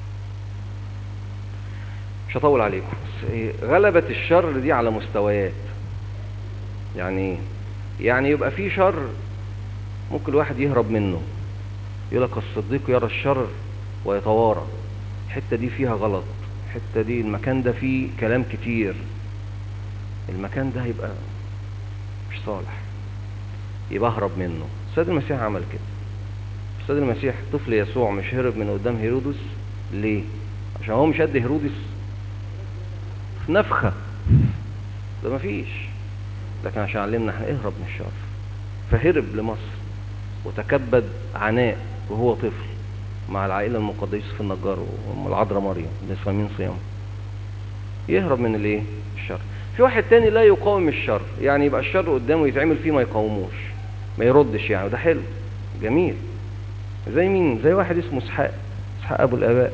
مش هطول عليكم بس إيه، غلبة الشر دي على مستويات يعني ايه؟ يعني يبقى في شر ممكن الواحد يهرب منه يقول لك الصديق يرى الشر ويتوارى الحته دي فيها غلط الحته دي المكان ده فيه كلام كتير المكان ده هيبقى مش صالح يبقى اهرب منه السيد المسيح عمل كده السيد المسيح طفل يسوع مش هرب من قدام هيرودس ليه عشان هو مش قد هيرودس نفخه ده مفيش لكن عشان علمنا احنا اهرب من الشر فهرب لمصر وتكبد عناء وهو طفل مع العائلة المقدسة في النجار وام العذراء مريم اللي صايمين صيام يهرب من الايه الشر في واحد تاني لا يقاوم الشر يعني يبقى الشر قدامه يتعمل فيه ما يقاوموش ما يردش يعني وده حلو جميل زي مين زي واحد اسمه اسحاق اسحاق ابو الاباء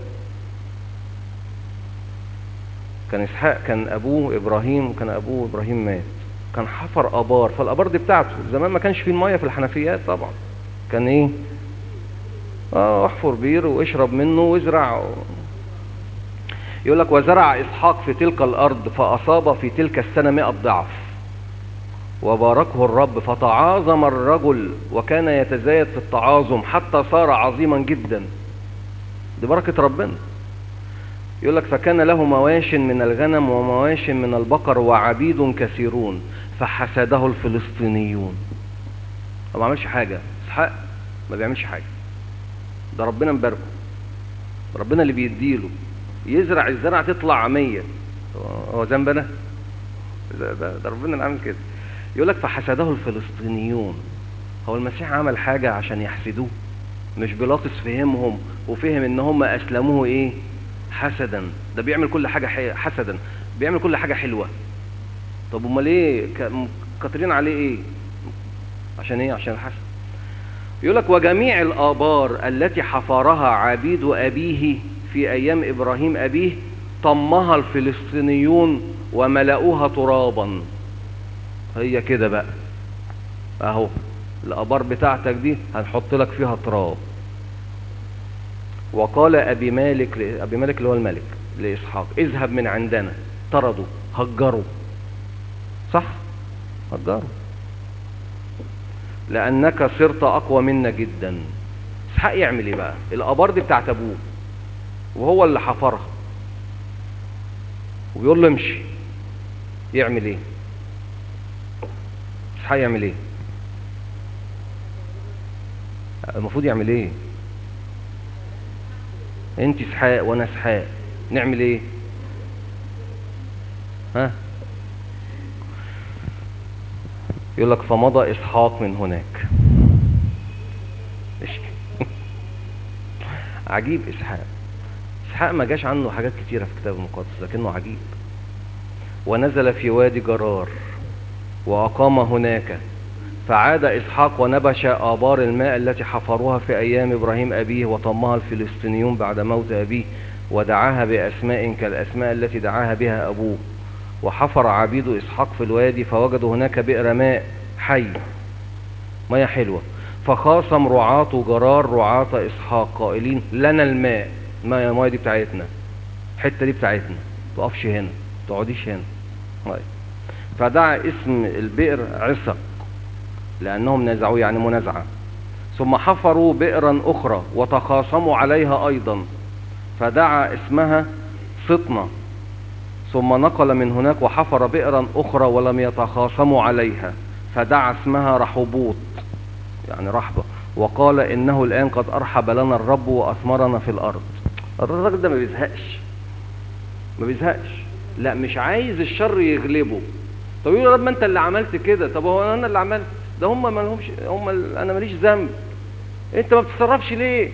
كان اسحاق كان ابوه ابراهيم كان ابوه ابراهيم مات كان حفر ابار فالابار دي بتاعته زمان ما كانش فيه الميه في الحنفيات طبعا كان ايه اه احفر بير واشرب منه وازرع يقول لك وزرع اسحاق في تلك الارض فاصاب في تلك السنه مئة ضعف وباركه الرب فتعاظم الرجل وكان يتزايد في التعاظم حتى صار عظيما جدا دي بركه ربنا يقول لك فكان له مواش من الغنم ومواش من البقر وعبيد كثيرون فحسده الفلسطينيون هو ما عملش حاجه اسحاق ما بيعملش حاجه ده ربنا مباركه ربنا اللي بيديله يزرع الزرع تطلع مية هو ذنب انا ده, ده, ده ربنا اللي عامل كده يقول لك فحسده الفلسطينيون هو المسيح عمل حاجة عشان يحسدوه مش بيلاطس فهمهم وفهم ان هم اسلموه ايه حسدا ده بيعمل كل حاجة حي... حسدا بيعمل كل حاجة حلوة طب امال ايه ك- كاترين عليه ايه عشان ايه عشان الحسد يقول لك وجميع الآبار التي حفرها عبيد أبيه في أيام إبراهيم أبيه طمها الفلسطينيون وملأوها ترابا هي كده بقى أهو الآبار بتاعتك دي هنحط لك فيها تراب وقال أبي مالك أبي مالك اللي هو الملك لإسحاق اذهب من عندنا طردوا هجروا صح هجروا لانك صرت اقوى منا جدا اسحاق يعمل ايه بقى الابار دي بتاعت ابوه وهو اللي حفرها وبيقول له امشي يعمل ايه اسحاق يعمل ايه المفروض يعمل ايه انت اسحاق وانا اسحاق نعمل ايه ها يقول لك فمضى اسحاق من هناك إيش؟ عجيب اسحاق اسحاق ما جاش عنه حاجات كتيرة في الكتاب المقدس لكنه عجيب ونزل في وادي جرار وأقام هناك فعاد إسحاق ونبش آبار الماء التي حفروها في أيام إبراهيم أبيه وطمها الفلسطينيون بعد موت أبيه ودعاها بأسماء كالأسماء التي دعاها بها أبوه وحفر عبيد إسحاق في الوادي فوجدوا هناك بئر ماء حي مياه حلوة فخاصم رعاة جرار رعاة إسحاق قائلين لنا الماء الماء الماء دي بتاعتنا الحتة دي بتاعتنا تقفش هنا تقعديش هنا طيب. فدعا اسم البئر عصق لأنهم نزعوا يعني منازعة ثم حفروا بئرا أخرى وتخاصموا عليها أيضا فدعا اسمها سطنة ثم نقل من هناك وحفر بئرا أخرى ولم يتخاصموا عليها فدعا اسمها رحبوط يعني رحبة وقال إنه الآن قد أرحب لنا الرب وأثمرنا في الأرض الراجل ده ما بيزهقش ما بيزهقش لا مش عايز الشر يغلبه طب يقول يا رب ما انت اللي عملت كده طب هو انا اللي عملت ده هم ما لهمش هم ال- انا ماليش ذنب انت ما بتتصرفش ليه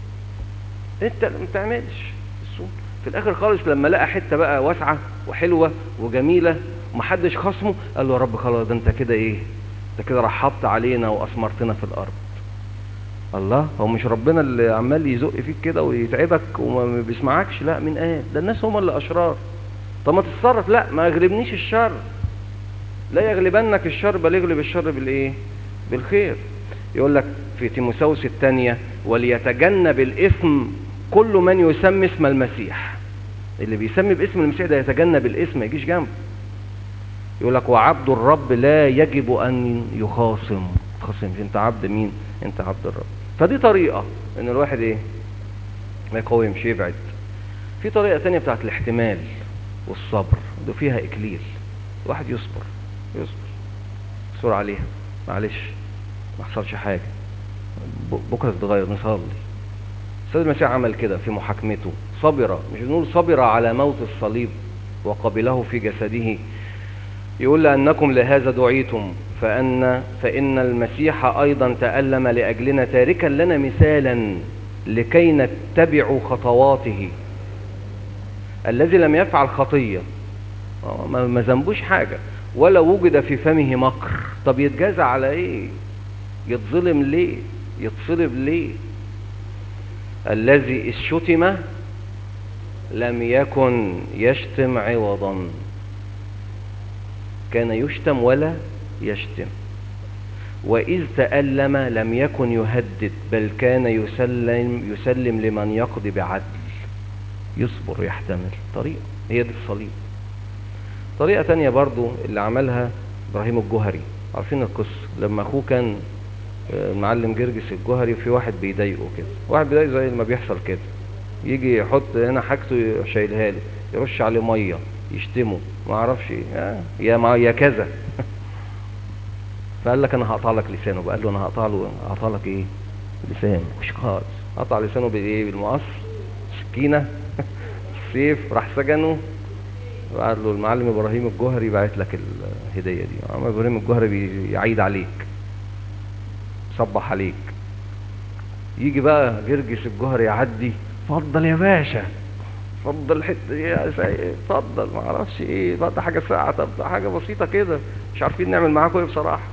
انت ما بتعملش في الاخر خالص لما لقى حته بقى واسعه وحلوه وجميله ومحدش خصمه قال له يا رب خلاص ده انت كده ايه انت كده رحبت علينا واثمرتنا في الارض الله هو مش ربنا اللي عمال يزق فيك كده ويتعبك وما بيسمعكش لا مين قال ده الناس هم اللي اشرار طب ما تتصرف لا ما يغلبنيش الشر لا يغلبنك الشر بل يغلب الشر بالايه بالخير يقول لك في تيموساوس الثانية وليتجنب الإثم كل من يسمي اسم المسيح اللي بيسمي باسم المسيح ده يتجنب الاسم ما يجيش جنبه يقول لك وعبد الرب لا يجب أن يخاصم تخاصمش انت عبد مين انت عبد الرب فدي طريقة ان الواحد ايه ما يقاومش يبعد في طريقة تانية بتاعت الاحتمال والصبر ده فيها اكليل الواحد يصبر يصبر يصبر عليها معلش ما حصلش حاجة ب- بكرة تتغير نصلي السيد المسيح عمل كده في محاكمته صبر مش بنقول صبر على موت الصليب وقبله في جسده يقول لأنكم لهذا دعيتم فأن فإن المسيح أيضا تألم لأجلنا تاركا لنا مثالا لكي نتبع خطواته الذي لم يفعل خطية آه، ما ما ذنبوش حاجة ولا وجد في فمه مكر طب يتجازى على ايه يتظلم ليه يتصلب ليه الذي إذ شتم لم يكن يشتم عوضا كان يشتم ولا يشتم وإذ تألم لم يكن يهدد بل كان يسلم يسلم لمن يقضي بعدل يصبر يحتمل طريقة هي دي الصليب طريقة تانية برضو اللي عملها إبراهيم الجهري عارفين القصة لما أخوه كان آه، المعلم جرجس الجهري في واحد بيضايقه كده واحد بيضايقه زي ما بيحصل كده يجي يحط هنا حاجته شايلها له يرش عليه ميه يشتمه ما اعرفش ايه آه، يا ما يا كذا فقال لك انا هقطع لك لسانه بقى له انا هقطع له هقطع لك ايه لسانه مش خالص قطع لسانه بايه بالمقص سكينه سيف راح سجنه وقال له المعلم ابراهيم الجوهري بعت لك الهديه دي عم ابراهيم الجوهري بيعيد عليك صبح عليك يجي بقى جرجس الجوهري يعدي اتفضل يا باشا اتفضل الحته دي يا سيد اتفضل ما اعرفش ايه طب ده حاجه ساعه طب ده حاجه بسيطه كده مش عارفين نعمل معاكم ايه بصراحه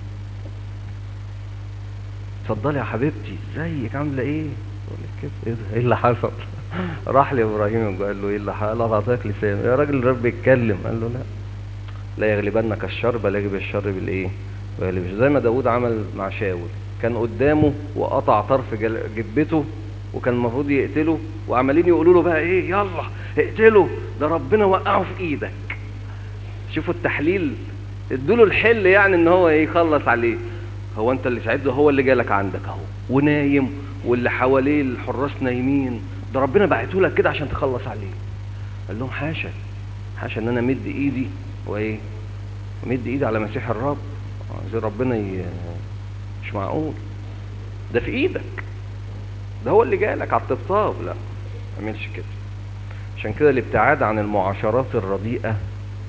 اتفضلي يا حبيبتي ازيك عامله ايه تقول لك كده ايه ده ايه اللي حصل راح لابراهيم قال له ايه اللي حصل اعطاك لسان يا راجل الرب بيتكلم قال له لا لا يغلبنك الشر بل يغلب الشر بالايه بيغلب زي ما داود عمل مع شاول كان قدامه وقطع طرف جل- جبته وكان المفروض يقتله وعمالين يقولوا له بقى ايه يلا اقتله ده ربنا وقعه في ايدك شوفوا التحليل ادوا له الحل يعني ان هو ايه يخلص عليه هو انت اللي ساعده هو اللي جالك عندك اهو ونايم واللي حواليه الحراس نايمين ده ربنا بعته لك كده عشان تخلص عليه قال لهم حاشا حاشا ان انا مد ايدي وايه مد ايدي على مسيح الرب آه، زي ربنا ي... مش معقول ده في ايدك ده هو اللي جالك على الطبطاب لا ما تعملش كده عشان كده الابتعاد عن المعاشرات الرديئة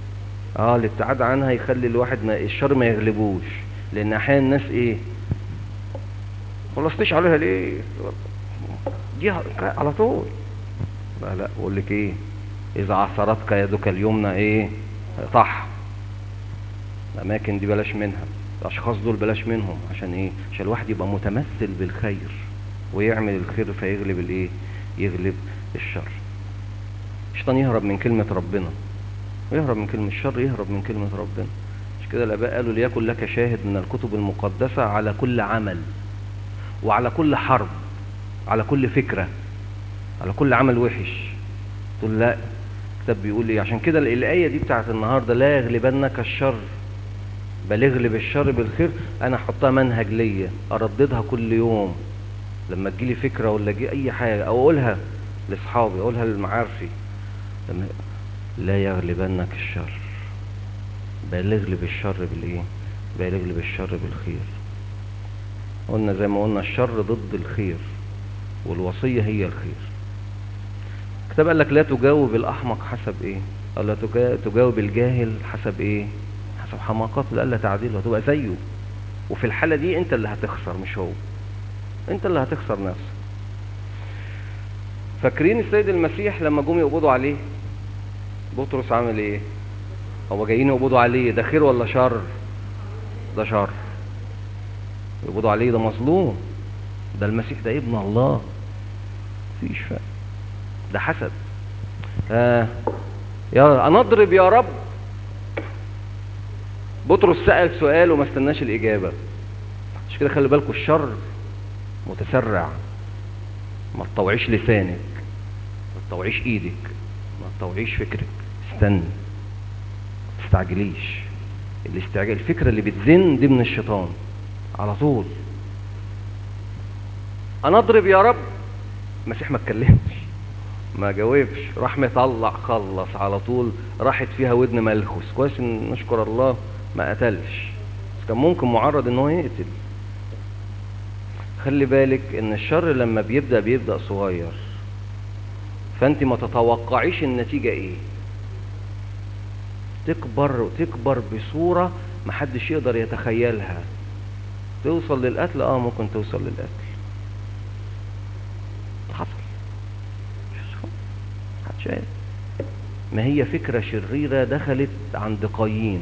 اه الابتعاد عنها يخلي الواحد ما الشر ما يغلبوش لان احيانا الناس ايه خلصتش عليها ليه دي على طول لا لا بقول لك ايه اذا عثرتك يدك اليمنى ايه طح الاماكن دي بلاش منها الاشخاص دول بلاش منهم عشان ايه عشان الواحد يبقى متمثل بالخير ويعمل الخير فيغلب الايه يغلب الشر الشيطان يهرب من كلمة ربنا ويهرب من كلمة الشر يهرب من كلمة ربنا مش كده الاباء قالوا ليكن لك شاهد من الكتب المقدسة على كل عمل وعلى كل حرب على كل فكرة على كل عمل وحش تقول لا الكتاب بيقول ايه عشان كده الآية دي بتاعت النهاردة لا يغلبنك الشر بل اغلب الشر بالخير انا احطها منهج ليا ارددها كل يوم لما تجيلي فكرة ولا جي اي حاجة او اقولها لاصحابي اقولها لمعارفي لما لا يغلبنك الشر بل اغلب الشر بالايه بل اغلب الشر بالخير قلنا زي ما قلنا الشر ضد الخير والوصية هي الخير الكتاب قال لك لا تجاوب الأحمق حسب إيه قال لا تجاوب الجاهل حسب إيه حسب حماقته لألا تعديله هتبقى زيه وفي الحالة دي أنت اللي هتخسر مش هو أنت اللي هتخسر نفسك فاكرين السيد المسيح لما جم يقبضوا عليه بطرس عمل ايه هو جايين يقبضوا عليه ده خير ولا شر ده شر يقبضوا عليه ده مظلوم ده المسيح ده ابن الله مفيش فرق ده حسد آه يا انا اضرب يا رب بطرس سأل سؤال وما استناش الإجابة مش كده خلي بالكوا الشر متسرع ما تطوعيش لسانك ما تطوعيش ايدك ما تطوعيش فكرك استنى ما تستعجليش الاستعجال الفكرة اللي بتزن دي من الشيطان على طول انا اضرب يا رب المسيح ما اتكلمش ما جاوبش راح مطلع خلص على طول راحت فيها ودن ملخوس كويس ان نشكر الله ما قتلش بس كان ممكن معرض ان هو يقتل خلي بالك ان الشر لما بيبدا بيبدا صغير فانت ما تتوقعيش النتيجه ايه تكبر وتكبر بصوره محدش يقدر يتخيلها توصل للقتل اه ممكن توصل للقتل حصل شايف ما هي فكرة شريرة دخلت عند قايين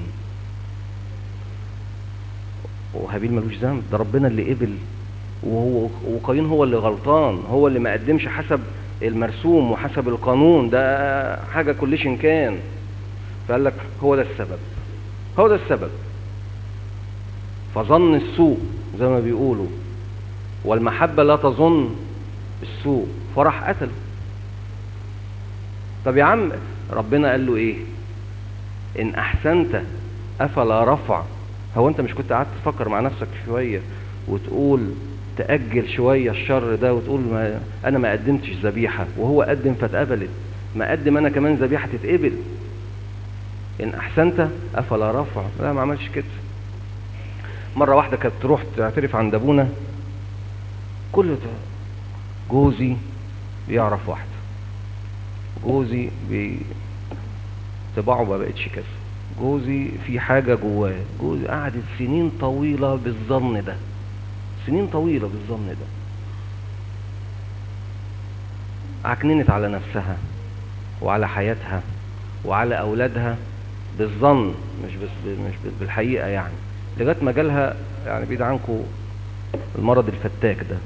وهابيل ملوش ذنب ده ربنا اللي قبل وهو وقايين هو اللي غلطان هو اللي ما قدمش حسب المرسوم وحسب القانون ده حاجة كلش كان فقال لك هو ده السبب هو ده السبب فظن السوء زي ما بيقولوا والمحبة لا تظن السوء فراح قتله طب يا عم ربنا قال له ايه ان احسنت افلا رفع هو انت مش كنت قعدت تفكر مع نفسك شوية وتقول تأجل شوية الشر ده وتقول ما انا ما قدمتش ذبيحة وهو قدم فاتقبلت ما قدم انا كمان ذبيحة تتقبل ان احسنت افلا رفع لا ما عملش كده مرة واحدة كانت تروح تعترف عند ابونا كل جوزي بيعرف واحدة جوزي بي طباعه ما بقتش كده جوزي في حاجة جواه جوزي قعدت سنين طويلة بالظن ده سنين طويلة بالظن ده عكننت على نفسها وعلى حياتها وعلى أولادها بالظن مش بس مش بالحقيقة يعني لغاية ما جالها يعني بعيد عنكم المرض الفتاك ده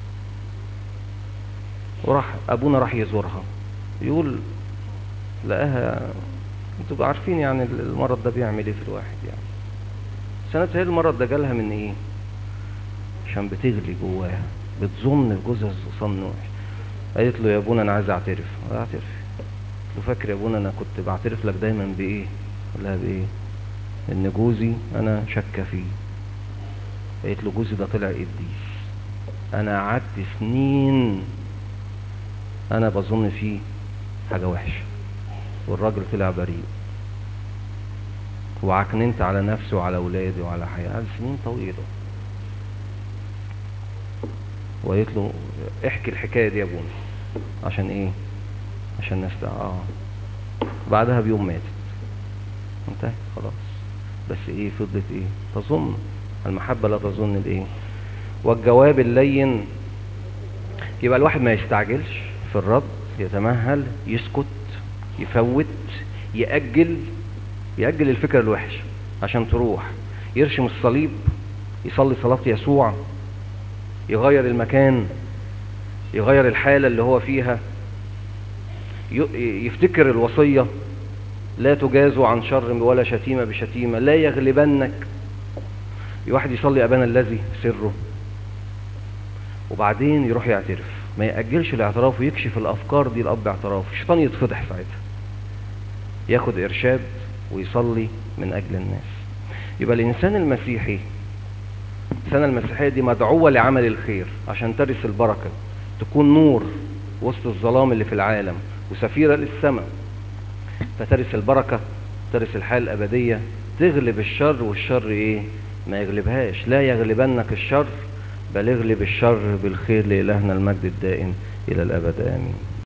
وراح أبونا راح يزورها يقول لقاها انتوا عارفين يعني المرض ده بيعمل ايه في الواحد يعني سنة هي المرض ده جالها من ايه عشان بتغلي جواها بتظن في جوزها ظن وحش قالت له يا ابونا انا عايز اعترف اعترف قلت له فاكر يا ابونا انا كنت بعترف لك دايما بايه قال لها بايه ان جوزي انا شاكه فيه قالت له جوزي ده طلع قديس انا قعدت سنين انا بظن فيه حاجة وحشة والراجل طلع بريء وعكننت على نفسي وعلى اولادي وعلى حياتي سنين طويلة وقالت له احكي الحكاية دي يا ابونا عشان ايه عشان الناس اه بعدها بيوم ماتت انتهت خلاص بس ايه فضلت ايه تظن المحبة لا تظن الايه والجواب اللين يبقى الواحد ما يستعجلش في الرد يتمهل يسكت يفوت يأجل يأجل الفكرة الوحشة عشان تروح يرشم الصليب يصلي صلاة يسوع يغير المكان يغير الحالة اللي هو فيها ي- يفتكر الوصية لا تجازوا عن شر ولا شتيمة بشتيمة لا يغلبنك واحد يصلي أبانا الذي في سره وبعدين يروح يعترف ما يأجلش الاعتراف ويكشف الأفكار دي لأب اعتراف الشيطان يتفضح ساعتها ياخد إرشاد ويصلي من أجل الناس يبقى الإنسان المسيحي السنة المسيحية دي مدعوة لعمل الخير عشان ترث البركة تكون نور وسط الظلام اللي في العالم وسفيرة للسماء فترث البركة ترث الحياة الأبدية تغلب الشر والشر إيه ما يغلبهاش لا يغلبنك الشر بل اغلب الشر بالخير لإلهنا المجد الدائم إلى الأبد آمين